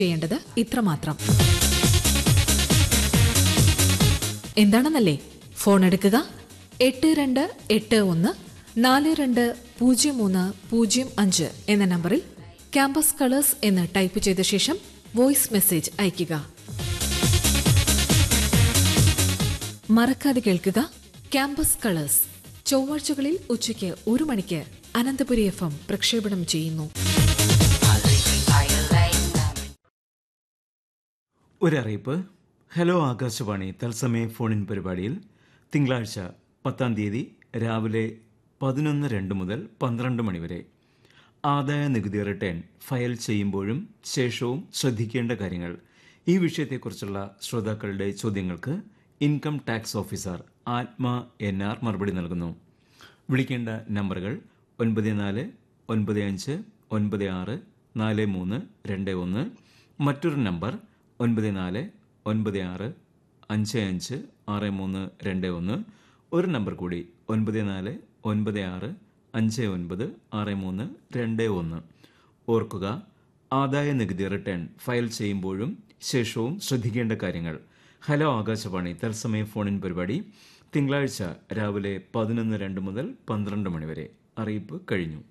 ചെയ്യേണ്ടത് ഇത്രമാത്രം എന്താണെന്നല്ലേ ഫോൺ എടുക്കുക എട്ട് രണ്ട് എട്ട് ഒന്ന് നാല് രണ്ട് പൂജ്യം മൂന്ന് പൂജ്യം അഞ്ച് എന്ന നമ്പറിൽ ക്യാമ്പസ് കളേഴ്സ് എന്ന് ടൈപ്പ് ചെയ്ത ശേഷം വോയിസ് മെസ്സേജ് അയയ്ക്കുക മറക്കാതെ കേൾക്കുക ക്യാമ്പസ് കളേഴ്സ് ചൊവ്വാഴ്ചകളിൽ ഉച്ചയ്ക്ക് ഒരു മണിക്ക് അനന്തപുരി എഫ് എം പ്രക്ഷേപണം ചെയ്യുന്നു ഒരറിയിപ്പ് ഹലോ ആകാശവാണി തത്സമയ ഫോണിൻ പരിപാടിയിൽ തിങ്കളാഴ്ച പത്താം തീയതി രാവിലെ പതിനൊന്ന് രണ്ട് മുതൽ പന്ത്രണ്ട് മണിവരെ ആദായ നികുതി റിട്ടേൺ ഫയൽ ചെയ്യുമ്പോഴും ശേഷവും ശ്രദ്ധിക്കേണ്ട കാര്യങ്ങൾ ഈ വിഷയത്തെക്കുറിച്ചുള്ള ശ്രോതാക്കളുടെ ചോദ്യങ്ങൾക്ക് income tax officer Athma N R മറുപടി നൽകുന്നു വിളിക്കേണ്ട നമ്പറുകൾ ഒൻപത് നാല് ഒൻപത് അഞ്ച് ഒൻപത് ആറ് നാല് മൂന്ന് രണ്ട് ഒന്ന് മറ്റൊരു നമ്പർ ഒൻപത് നാല് ഒൻപത് ആറ് അഞ്ച് അഞ്ച് ആറ് മൂന്ന് രണ്ട് ഒന്ന് ഒരു നമ്പർ കൂടി ഒൻപത് നാല് ഒൻപത് ആറ് അഞ്ച് ഒൻപത് ആറ് മൂന്ന് രണ്ട് ഒന്ന് ഓർക്കുക ആദായ നികുതി റിട്ടേൺ ഫയൽ ചെയ്യുമ്പോഴും ശേഷവും ശ്രദ്ധിക്കേണ്ട കാര്യങ്ങൾ ഹലോ ആകാശവാണി തത്സമയ ഫോണിൻ പരിപാടി തിങ്കളാഴ്ച രാവിലെ പതിനൊന്ന് രണ്ട് മുതൽ പന്ത്രണ്ട് മണിവരെ അറിയിപ്പ് കഴിഞ്ഞു